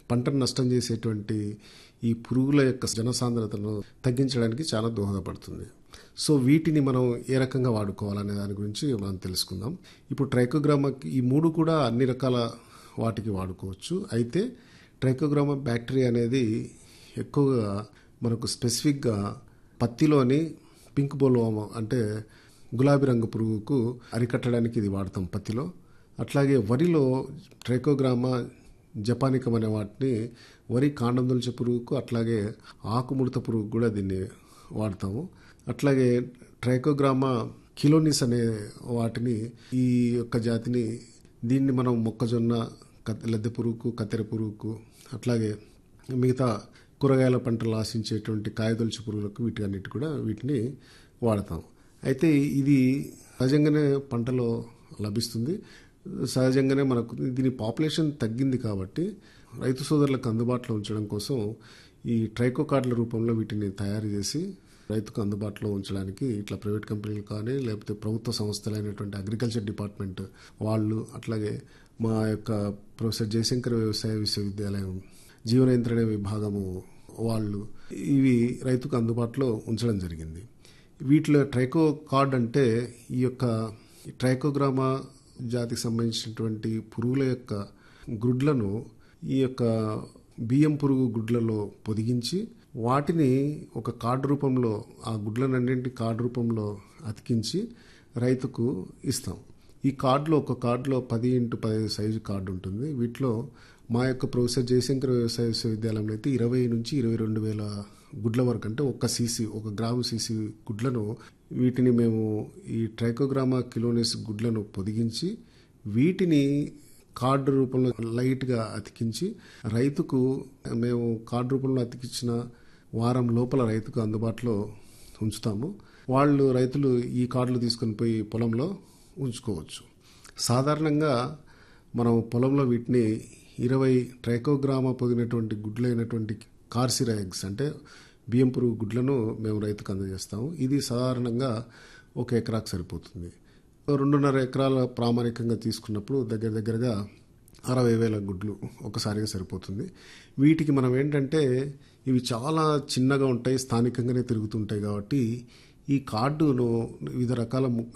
పంటను నష్టం చేసేటువంటి ఈ పురుగుల యొక్క జనసాంద్రతను తగ్గించడానికి చాలా దోహదపడుతుంది సో వీటిని మనం ఏ రకంగా వాడుకోవాలనే దాని గురించి మనం తెలుసుకుందాం ఇప్పుడు ట్రైకోగ్రామాకి ఈ మూడు కూడా అన్ని రకాల వాటికి వాడుకోవచ్చు అయితే ట్రైకోగ్రామా బ్యాక్టీరియా అనేది ఎక్కువగా మనకు స్పెసిఫిక్గా పత్తిలోని పింక్ బోల్వామ అంటే గులాబీ రంగు పురుగుకు అరికట్టడానికి ఇది వాడతాం పత్తిలో అట్లాగే వరిలో ట్రైకోగ్రామా జపానికం అనే వాటిని వరి కాండం దొలిచే పురుగుకు అట్లాగే ఆకుముడత పురుగు కూడా దీన్ని వాడతాము అట్లాగే ట్రైకోగ్రామా కిలోనిస్ అనే వాటిని ఈ యొక్క జాతిని దీన్ని మనం మొక్కజొన్న కత్- లద్దె పురుగుకు కత్తెర పురుగుకు అట్లాగే మిగతా కూరగాయల పంటలు ఆశించేటువంటి కాయదొలుచు పురుగులకు వీటి అన్నిటి కూడా వీటిని వాడతాం అయితే ఇది సహజంగానే పంటలో లభిస్తుంది సహజంగానే మనకు దీని పాపులేషన్ తగ్గింది కాబట్టి రైతు సోదరులకు అందుబాటులో ఉంచడం కోసం ఈ ట్రైకో కార్డుల రూపంలో వీటిని తయారు చేసి రైతుకు అందుబాటులో ఉంచడానికి ఇట్లా ప్రైవేట్ కంపెనీలు కానీ లేకపోతే ప్రభుత్వ సంస్థలైనటువంటి అగ్రికల్చర్ డిపార్ట్మెంట్ వాళ్ళు అట్లాగే మా యొక్క ప్రొఫెసర్ జయశంకర్ వ్యవసాయ విశ్వవిద్యాలయం జీవన యంత్రణ విభాగము వాళ్ళు ఇవి రైతుకు అందుబాటులో ఉంచడం జరిగింది వీటిలో ట్రైకో కార్డ్ అంటే ఈ యొక్క ట్రైకోగ్రామా జాతికి సంబంధించినటువంటి పురుగుల యొక్క గుడ్లను ఈ యొక్క బియ్యం పురుగు గుడ్లలో పొదిగించి వాటిని ఒక కార్డు రూపంలో ఆ గుడ్లనన్నింటి కార్డు రూపంలో అతికించి రైతుకు ఇస్తాం ఈ కార్డులో ఒక కార్డులో పది ఇంటూ పదిహేను సైజు కార్డు ఉంటుంది వీటిలో మా యొక్క ప్రొఫెసర్ జయశంకర్ వ్యవసాయ విశ్వవిద్యాలయంలో అయితే ఇరవై నుంచి ఇరవై రెండు వేల గుడ్ల వరకు అంటే ఒక సీసీ ఒక గ్రాము సీసీ గుడ్లను వీటిని మేము ఈ ట్రైకోగ్రామా కిలోనిస్ గుడ్లను పొదిగించి వీటిని కార్డు రూపంలో లైట్గా అతికించి రైతుకు మేము కార్డు రూపంలో అతికించిన వారం లోపల రైతుకు అందుబాటులో ఉంచుతాము వాళ్ళు రైతులు ఈ కార్డులు తీసుకొని పోయి పొలంలో ఉంచుకోవచ్చు సాధారణంగా మనం పొలంలో వీటిని ఇరవై ట్రైకోగ్రామా పొదిగినటువంటి గుడ్లైనటువంటి కార్సిరా ఎగ్స్ అంటే బియ్యం పురుగు గుడ్లను మేము రైతుకు అందజేస్తాము ఇది సాధారణంగా ఒక ఎకరాకు సరిపోతుంది రెండున్నర ఎకరాల ప్రామాణికంగా తీసుకున్నప్పుడు దగ్గర దగ్గరగా అరవై వేల గుడ్లు ఒకసారిగా సరిపోతుంది వీటికి మనం ఏంటంటే ఇవి చాలా చిన్నగా ఉంటాయి స్థానికంగానే తిరుగుతుంటాయి కాబట్టి ఈ కార్డును వివిధ రకాల ము-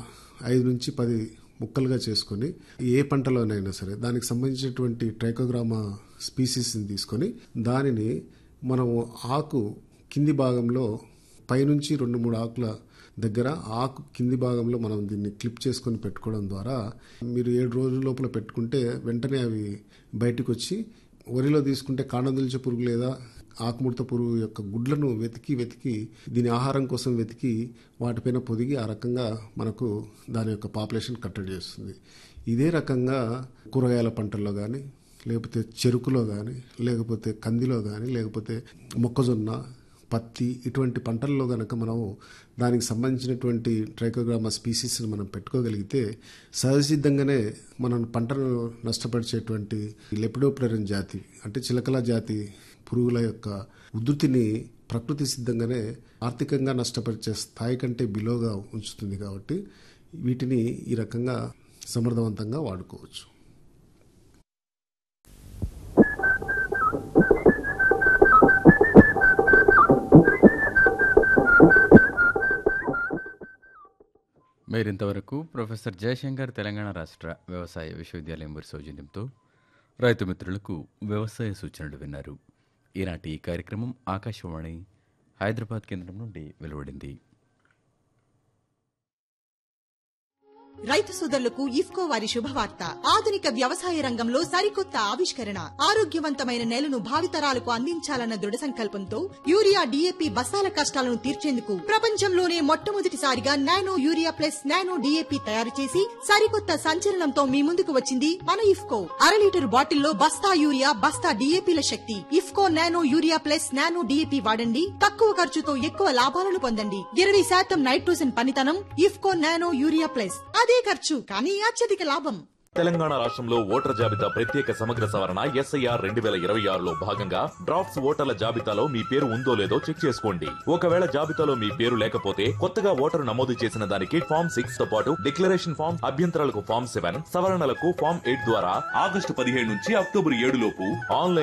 ఐదు నుంచి పది ముక్కలుగా చేసుకొని ఏ పంటలోనైనా సరే దానికి సంబంధించినటువంటి ట్రైకోగ్రామా స్పీసీస్ని తీసుకొని దానిని మనము ఆకు కింది భాగంలో పైనుంచి రెండు మూడు ఆకుల దగ్గర ఆకు కింది భాగంలో మనం దీన్ని క్లిప్ చేసుకొని పెట్టుకోవడం ద్వారా మీరు ఏడు రోజుల లోపల పెట్టుకుంటే వెంటనే అవి బయటకు వచ్చి వరిలో తీసుకుంటే కాండదొలిచే పురుగు లేదా ఆకుముడత పురుగు యొక్క గుడ్లను వెతికి వెతికి దీని ఆహారం కోసం వెతికి వాటిపైన పొదిగి ఆ రకంగా మనకు దాని యొక్క పాపులేషన్ కట్టడి చేస్తుంది ఇదే రకంగా కూరగాయల పంటల్లో కానీ లేకపోతే చెరుకులో కానీ లేకపోతే కందిలో కానీ లేకపోతే మొక్కజొన్న పత్తి ఇటువంటి పంటల్లో గనక మనం దానికి సంబంధించినటువంటి ట్రైకోగ్రామా స్పీసీస్ని మనం పెట్టుకోగలిగితే సహజసిద్ధంగానే మనం పంటను నష్టపరిచేటువంటి లెపిడోప్లరన్ జాతి అంటే చిలకల జాతి పురుగుల యొక్క ఉధృతిని ప్రకృతి సిద్ధంగానే ఆర్థికంగా నష్టపరిచే స్థాయి కంటే బిలోగా ఉంచుతుంది కాబట్టి వీటిని ఈ రకంగా సమర్థవంతంగా వాడుకోవచ్చు మీరింతవరకు ప్రొఫెసర్ జయశంకర్ తెలంగాణ రాష్ట్ర వ్యవసాయ విశ్వవిద్యాలయం వారి సౌజన్యంతో రైతు మిత్రులకు వ్యవసాయ సూచనలు విన్నారు ఈనాటి ఈ కార్యక్రమం ఆకాశవాణి హైదరాబాద్ కేంద్రం నుండి వెలువడింది రైతు సోదరులకు ఇఫ్కో వారి శుభవార్త ఆధునిక వ్యవసాయ రంగంలో సరికొత్త ఆవిష్కరణ ఆరోగ్యవంతమైన నేలను భావితరాలకు అందించాలన్న దృఢ సంకల్పంతో యూరియా డిఏపి బస్తాల కష్టాలను తీర్చేందుకు ప్రపంచంలోనే మొట్టమొదటిసారిగా nano urea plus nano DAP తయారు చేసి సరికొత్త సంచలనంతో మీ ముందుకు వచ్చింది మన ఇఫ్కో అర లీటర్ బాటిల్లో బస్తా యూరియా బస్తా డిఏపిల శక్తి IFFCO nano urea plus nano DAP వాడండి తక్కువ ఖర్చుతో ఎక్కువ లాభాలను పొందండి ఇరవై శాతం నైట్రోజన్ పనితనం ఇఫ్కో నానో యూరియా ప్లస్ అదే ఖర్చు కానీ అత్యధిక లాభం తెలంగాణ రాష్ట్రంలో ఓటర్ జాబితా ప్రత్యేక సమగ్ర సవరణ ఎస్ఐఆర్ రెండు వేల ఇరవై ఆరులో భాగంగా డ్రాఫ్ట్స్ ఓటర్ల జాబితాలో మీ పేరు ఉందో లేదో చెక్ చేసుకోండి ఒకవేళ జాబితాలో మీ పేరు లేకపోతే కొత్తగా ఓటరు నమోదు చేసిన దానికి ఫామ్ సిక్స్ తో పాటు డిక్లరేషన్ ఫామ్ అభ్యంతరాలకు ఫామ్ సెవెన్ సవరణలకు ఫామ్ ఎయిట్ ద్వారా ఆగస్టు పదిహేడు నుంచి అక్టోబర్ ఏడు లోపు ఆన్లైన్